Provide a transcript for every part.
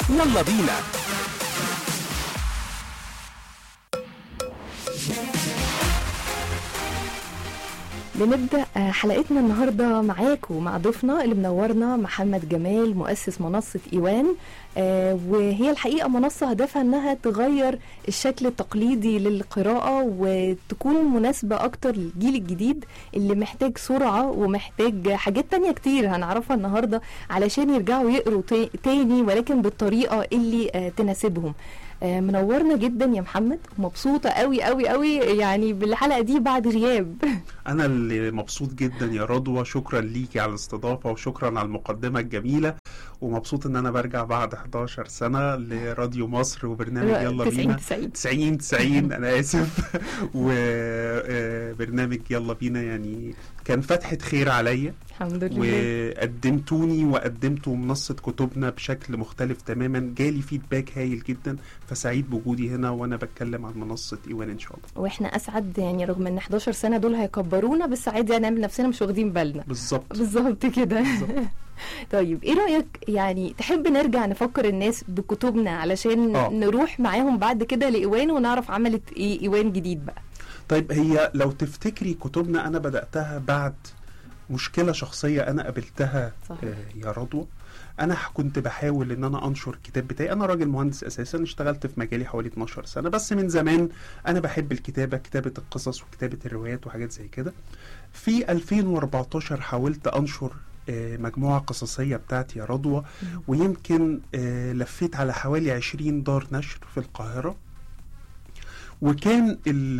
يلا بينا بنبدأ آه، حلقتنا النهاردة معاكم ومع ضيفنا اللي منورنا محمد جمال مؤسس منصة إيوان آه، وهي الحقيقة منصة هدفها أنها تغير الشكل التقليدي للقراءة وتكون مناسبة أكتر للجيل الجديد اللي محتاج سرعة ومحتاج حاجات تانية كتير هنعرفها النهاردة علشان يرجعوا يقروا تا- تاني ولكن بالطريقة اللي آه، تناسبهم آه، منورنا جدا يا محمد ومبسوطة قوي قوي قوي يعني بالحلقة دي بعد غياب أنا اللي مبسوط جدا يا رضوى شكرا ليكي على الاستضافة وشكرا على المقدمة الجميلة ومبسوط إن أنا برجع بعد 11 سنة لراديو مصر وبرنامج يلا 90 بينا 90 90 90 أنا آسف وبرنامج يلا بينا يعني كان فتحة خير عليا الحمد لله وقدمتوني وقدمتوا منصة كتبنا بشكل مختلف تماما جالي فيدباك هايل جدا فسعيد بوجودي هنا وأنا بتكلم عن منصة إيوان إن شاء الله واحنا اسعد يعني رغم ان 11 سنه دول هيكبرونا بس عادي هنعمل نفسنا مش واخدين بالنا بالظبط بالظبط كده بالظبط. طيب ايه رايك يعني تحب نرجع نفكر الناس بكتبنا علشان آه. نروح معاهم بعد كده لايوان ونعرف عملت ايه ايوان جديد بقى طيب هي لو تفتكري كتبنا انا بداتها بعد مشكله شخصيه انا قابلتها صحيح. آه يا رضوى انا ح- كنت بحاول ان انا انشر الكتاب بتاعي انا راجل مهندس اساسا اشتغلت في مجالي حوالي 12 سنه بس من زمان انا بحب الكتابه كتابه القصص وكتابه الروايات وحاجات زي كده في 2014 حاولت انشر آه، مجموعة قصصية بتاعتي يا رضوى ويمكن آه، لفيت على حوالي 20 دار نشر في القاهرة وكان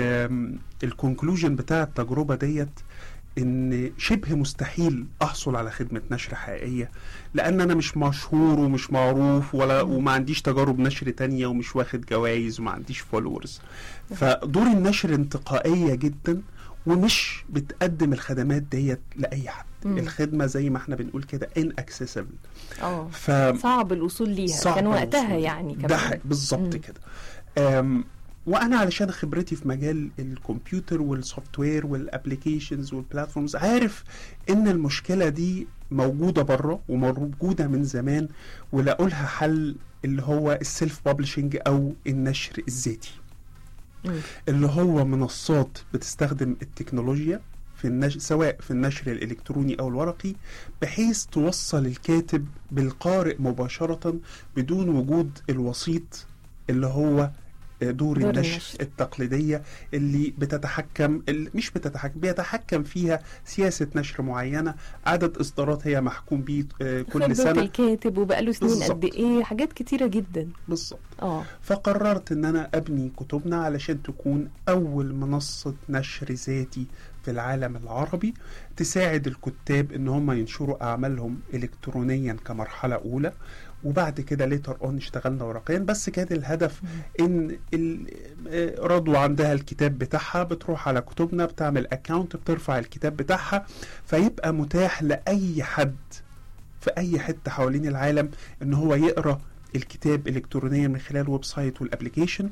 الكونكلوجن بتاع التجربة ديت ان شبه مستحيل احصل على خدمة نشر حقيقية لان انا مش مشهور ومش معروف ولا وما عنديش تجارب نشر تانية ومش واخد جوائز وما عنديش فولورز فدور النشر انتقائية جدا ومش بتقدم الخدمات ديت لاي حد مم. الخدمة زي ما احنا بنقول كده inaccessible اه ف صعب الوصول ليها صعب كان وقتها الوصول. يعني ده كمان حق- بالظبط مم. كده أم، وانا علشان خبرتي في مجال الكمبيوتر والسوفت وير والابلكيشنز والبلاتفورمز عارف ان المشكله دي موجوده بره وموجوده من زمان ولقوا لها حل اللي هو السيلف بابلشنج او النشر الذاتي مم. اللي هو منصات بتستخدم التكنولوجيا في النشر سواء في النشر الالكتروني او الورقي بحيث توصل الكاتب بالقارئ مباشره بدون وجود الوسيط اللي هو دور دور النشر النشر. التقليديه اللي بتتحكم اللي مش بتتحكم بيتحكم فيها سياسه نشر معينه عدد اصدارات هي محكوم بيه آه، كل خبرة سنه الكاتب وبقاله سنين قد بالظبط. ايه حاجات كتيره جدا بالظبط اه فقررت ان انا ابني كتبنا علشان تكون اول منصة نشر ذاتي في العالم العربي تساعد الكتاب ان هم ينشروا اعمالهم الكترونيا كمرحلة اولى وبعد كده ليتر اون اشتغلنا ورقيا بس كان الهدف ان ال- آه، رضوى عندها الكتاب بتاعها بتروح على كتبنا بتعمل اكاونت بترفع الكتاب بتاعها فيبقى متاح لاي حد في اي حته حوالين العالم ان هو يقرا الكتاب الكترونيا من خلال ويب سايت والابلكيشن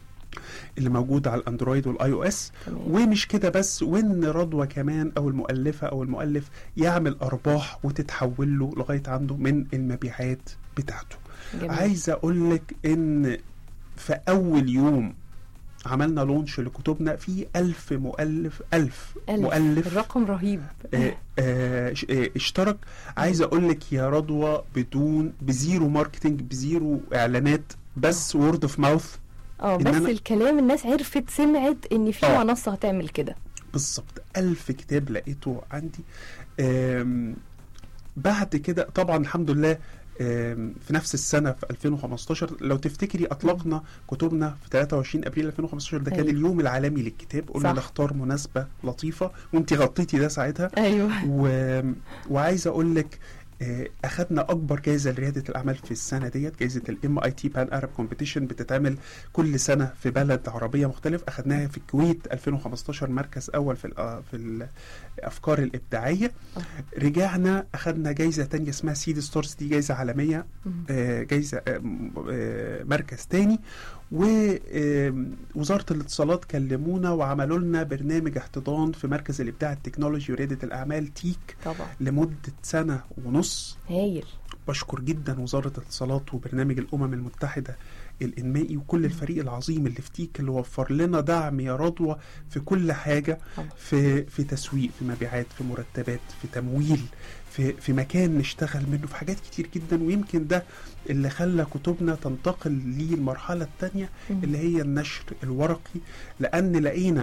اللي موجود على الاندرويد والاي او اس تمام ومش كده بس وان رضوى كمان او المؤلفه او المؤلف يعمل ارباح وتتحول له لغايه عنده من المبيعات بتاعته جميل. عايز اقول لك ان في اول يوم عملنا لونش لكتبنا في ألف مؤلف ألف, ألف. مؤلف الرقم رهيب آه، آه، ش- آه، اشترك عايز اقول لك يا رضوى بدون بزيرو ماركتنج بزيرو اعلانات بس وورد اوف ماوث اه إن بس أنا- الكلام الناس عرفت سمعت ان في آه. منصه هتعمل كده بالظبط ألف كتاب لقيته عندي آم، بعد كده طبعا الحمد لله آم، في نفس السنة في 2015 لو تفتكري أطلقنا كتبنا في 23 أبريل 2015 ده كان أيوة. اليوم العالمي للكتاب قلنا صح. نختار مناسبة لطيفة وانت غطيتي ده ساعتها ايوه و... وعايز اقول لك آه، اخذنا اكبر جائزه لرياده الاعمال في السنه ديت جائزه الام اي تي بان ارب كومبيتيشن بتتعمل كل سنه في بلد عربيه مختلف اخذناها في الكويت 2015 مركز اول في الأ- في الافكار الابداعيه آه. رجعنا اخذنا جائزه تانية اسمها سيد ستارز دي جائزه عالميه مم. آه، جايزه آه، م- آه، مركز تاني ووزاره الاتصالات كلمونا وعملوا لنا برنامج احتضان في مركز الابداع التكنولوجي ورياده الاعمال تيك طبعا لمده سنه ونص هايل بشكر جدا وزاره الاتصالات وبرنامج الامم المتحده الانمائي وكل الفريق العظيم اللي في تيك اللي وفر لنا دعم يا رضوى في كل حاجه طبعا. في في تسويق في مبيعات في مرتبات في تمويل في في مكان نشتغل منه في حاجات كتير جدا ويمكن ده اللي خلى كتبنا تنتقل للمرحله الثانيه مم. اللي هي النشر الورقي لان لقينا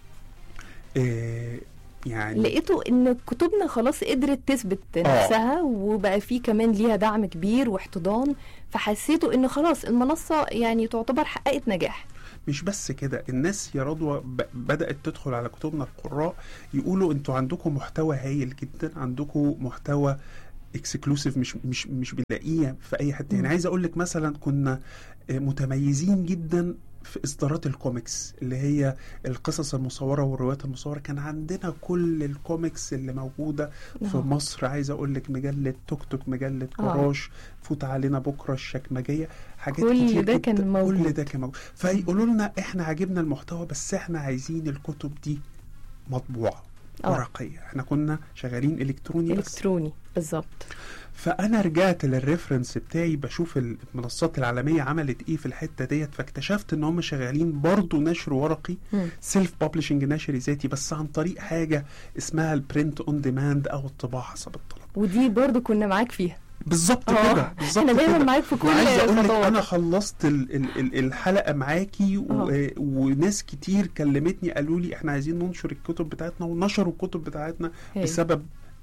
آه يعني لقيتوا ان كتبنا خلاص قدرت تثبت نفسها وبقى في كمان ليها دعم كبير واحتضان فحسيتوا ان خلاص المنصه يعني تعتبر حققت نجاح مش بس كده الناس يا رضوى ب- بدأت تدخل على كتبنا القراء يقولوا انتوا عندكم محتوى هايل جدا عندكم محتوى اكسكلوسيف مش مش مش بنلاقيه في اي حته يعني مم. عايز اقول لك مثلا كنا آه، متميزين جدا في اصدارات الكوميكس اللي هي القصص المصوره والروايات المصوره كان عندنا كل الكوميكس اللي موجوده في آه. مصر عايز اقول لك مجله توك توك مجله آه. جراج فوت علينا بكره الشكمجيه حاجات كل كتير ده جدا. كان موجود. كل ده كان موجود فيقولوا لنا احنا عاجبنا المحتوى بس احنا عايزين الكتب دي مطبوعه آه. ورقيه احنا كنا شغالين الكتروني بس الكتروني بالظبط فانا رجعت للريفرنس بتاعي بشوف المنصات العالميه عملت ايه في الحته ديت فاكتشفت ان هم شغالين برضو نشر ورقي مم. سيلف بابلشنج نشر ذاتي بس عن طريق حاجه اسمها البرنت اون ديماند او الطباعه حسب الطلب ودي برضو كنا معاك فيها بالظبط آه، كده بالظبط احنا دايما كده. معاك في كل وعايز اقول لك الخطوات. انا خلصت ال ال ال الحلقه معاكي و آه. وناس كتير كلمتني قالوا لي احنا عايزين ننشر الكتب بتاعتنا ونشروا الكتب بتاعتنا هايل. بسبب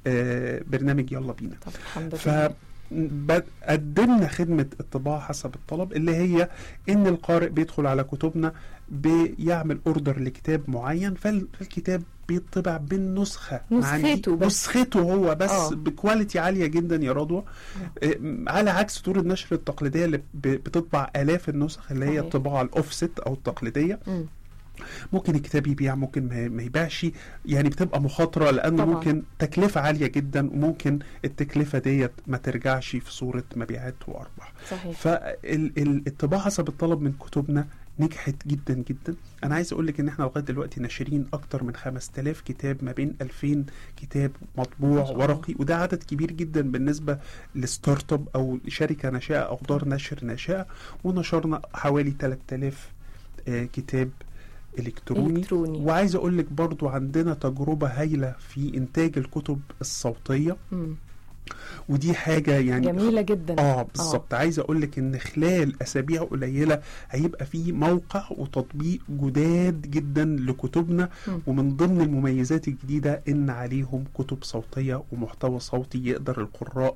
آه برنامج يلا بينا طب الحمد ف لله بد- قدمنا خدمة الطباعة حسب الطلب اللي هي إن القارئ بيدخل على كتبنا بيعمل أوردر لكتاب معين فال- فالكتاب بيطبع بالنسخة نسخته عندي- بس. نسخته هو بس آه. بكواليتي عالية جدا يا رضوى آه، على عكس طور النشر التقليدية اللي ب- بتطبع آلاف النسخ اللي هي صحيح. الطباعة الأوفست أو التقليدية مم. ممكن الكتاب يبيع ممكن ما- ما يبيعش يعني بتبقى مخاطره لانه طبعاً. ممكن تكلفه عاليه جدا وممكن التكلفه ديت ما ترجعش في صوره مبيعات وارباح صحيح فالطباعه حسب الطلب من كتبنا نجحت جدا جدا انا عايز اقول لك ان احنا لغايه دلوقتي ناشرين اكتر من 5000 كتاب ما بين 2000 كتاب ما مطبوع شاء الله. ورقي وده عدد كبير جدا بالنسبه لستارت اب او شركه ناشئه او دار نشر ناشئه ونشرنا حوالي 3000 آه، كتاب الكتروني الكتروني وعايز اقول لك برضو عندنا تجربه هايله في انتاج الكتب الصوتيه مم. ودي حاجه يعني جميله جدا اه بالظبط عايز اقول لك ان خلال اسابيع قليله هيبقى في موقع وتطبيق جداد جدا لكتبنا مم. ومن ضمن المميزات الجديده ان عليهم كتب صوتيه ومحتوى صوتي يقدر القراء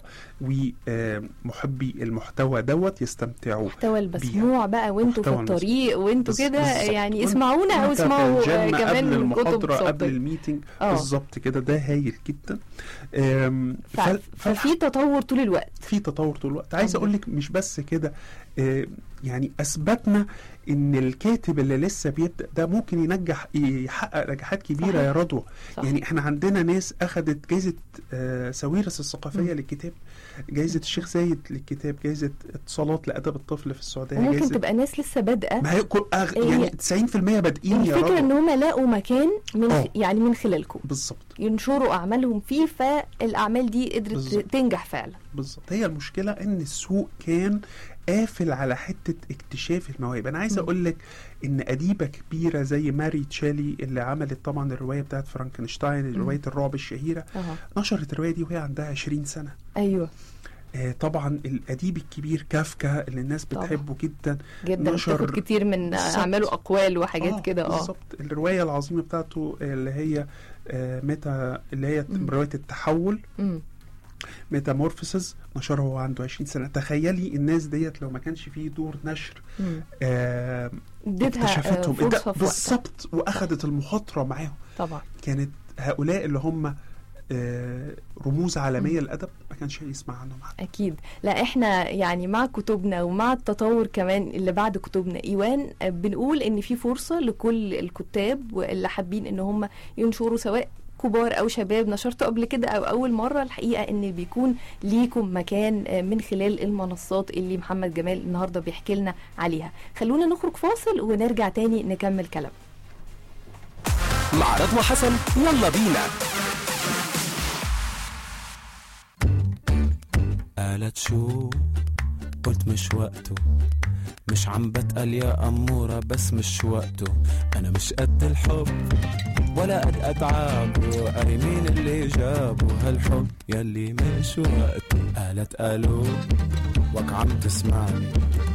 ومحبي المحتوى دوت يستمتعوا محتوى المسموع بقى وانتوا في محتوى المسموع. الطريق وانتوا بز- كده بالظبط. يعني وانت- اسمعونا او وانت في اسمعوا آه، الجيم كمان قبل من كتب المحاضره قبل صوتيه الميتنج اه بالظبط كده ده هايل جدا آم، ف- فال- ففي تطور طول الوقت في تطور طول الوقت عايز الحمد اقول لك مش بس كده آه، يعني اثبتنا ان الكاتب اللي لسه بيبدا ده ممكن ينجح يحقق نجاحات كبيره صحيح. يا رضوى صح. يعني احنا عندنا ناس اخذت جائزه آه، ساويرس الثقافيه مم. للكتاب جائزه الشيخ زايد للكتاب جائزه اتصالات لادب الطفل في السعوديه وممكن جائزه تبقى ناس لسه بادئه ما هي كل أغ... هي- يعني 90% بادئين يا الفكره ان رضوى هم لاقوا مكان من آه. يعني من خلالكم بالظبط ينشروا اعمالهم فيه فالاعمال دي قدرت بالظبط. تنجح فعلا بالظبط هي المشكله ان السوق كان قافل على حته اكتشاف المواهب انا عايز مم. اقول لك ان اديبه كبيره زي ماري تشالي اللي عملت طبعا الروايه بتاعت فرانكنشتاين روايه الرعب الشهيره اه نشرت الروايه دي وهي عندها 20 سنه ايوه آه طبعا الاديب الكبير كافكا اللي الناس طبعا. بتحبه جدا جدا نشر- بتاخد كتير من بالظبط. اعماله اقوال وحاجات آه، كده اه بالظبط الروايه العظيمه بتاعته اللي هي آه ميتا اللي هي مم. روايه التحول مم. ميتامورفوسز نشرها وهو عنده 20 سنه تخيلي الناس ديت لو ما كانش فيه دور نشر مم. آه اديتها آه، اكتشفتهم فرصه ده في وقتها بالظبط واخدت المخاطره معاهم طبعا كانت هؤلاء اللي هم آه رموز عالميه للادب ما كانش هيسمع عنهم حد اكيد لا احنا يعني مع كتبنا ومع التطور كمان اللي بعد كتبنا ايوان آه، بنقول ان في فرصه لكل الكتاب واللي حابين ان هم ينشروا سواء كبار او شباب نشرتوا قبل كده او اول مره الحقيقه ان بيكون ليكم مكان آه، من خلال المنصات اللي محمد جمال النهارده بيحكي لنا عليها خلونا نخرج فاصل ونرجع تاني نكمل كلام مع رضوى حسن يلا بينا قالت شو قلت مش وقته مش عم بتقل يا أمورة بس مش وقته أنا مش قد الحب ولا قد أتعابه قالي مين اللي جابه هالحب يلي مش وقته قالت قالوا وك عم تسمعني